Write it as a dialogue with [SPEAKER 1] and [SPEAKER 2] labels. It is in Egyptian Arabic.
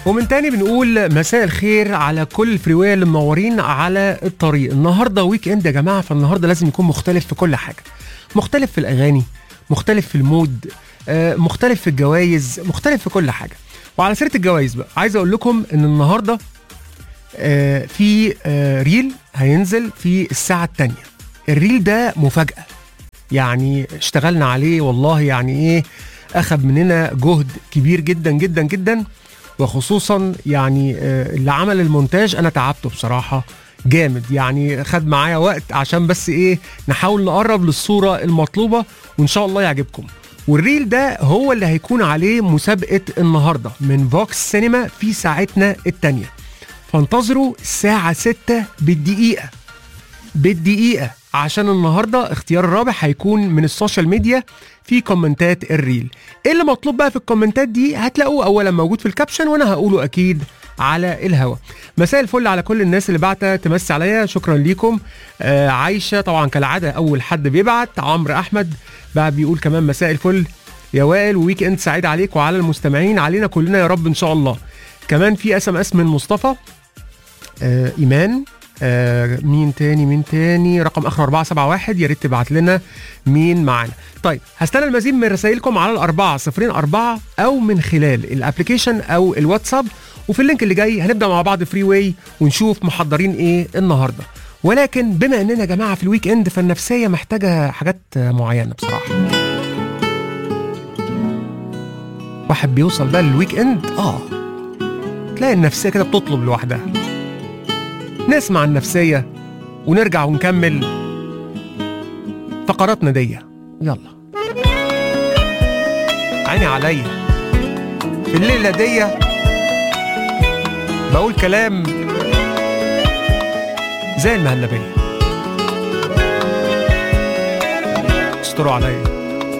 [SPEAKER 1] ومن تاني بنقول مساء الخير على كل الفريوية اللي منورين على الطريق النهارده ويك اند يا جماعه فالنهارده لازم يكون مختلف في كل حاجه مختلف في الاغاني مختلف في المود آه، مختلف في الجوائز مختلف في كل حاجه وعلى سيره الجوائز بقى عايز اقول لكم ان النهارده آه، في آه، ريل هينزل في الساعه الثانيه الريل ده مفاجاه يعني اشتغلنا عليه والله يعني ايه اخذ مننا جهد كبير جدا جدا جدا وخصوصا يعني آه، اللي عمل المونتاج انا تعبته بصراحه جامد يعني خد معايا وقت عشان بس ايه نحاول نقرب للصوره المطلوبه وان شاء الله يعجبكم والريل ده هو اللي هيكون عليه مسابقه النهارده من فوكس سينما في ساعتنا الثانيه فانتظروا الساعه 6 بالدقيقه بالدقيقة عشان النهاردة اختيار الرابح هيكون من السوشيال ميديا في كومنتات الريل ايه اللي مطلوب بقى في الكومنتات دي هتلاقوه اولا موجود في الكابشن وانا هقوله اكيد على الهوا مساء الفل على كل الناس اللي بعتها تمسي عليا شكرا ليكم آه عايشة طبعا كالعادة اول حد بيبعت عمرو احمد بقى بيقول كمان مساء الفل يا وائل ويك اند سعيد عليك وعلى المستمعين علينا كلنا يا رب ان شاء الله كمان في اس ام اس من مصطفى آه ايمان آه مين تاني مين تاني رقم اخر 471 يا ريت تبعت لنا مين معانا طيب هستنى المزيد من رسائلكم على الأربعة صفرين أربعة أو من خلال الابلكيشن أو الواتساب وفي اللينك اللي جاي هنبدأ مع بعض فري واي ونشوف محضرين إيه النهاردة ولكن بما اننا يا جماعه في الويك اند فالنفسيه محتاجه حاجات معينه بصراحه واحد بيوصل بقى للويك اند اه تلاقي النفسيه كده بتطلب لوحدها نسمع النفسية ونرجع ونكمل فقراتنا دي يلا عيني عليا في الليلة دي بقول كلام زي المهلبية استروا عليا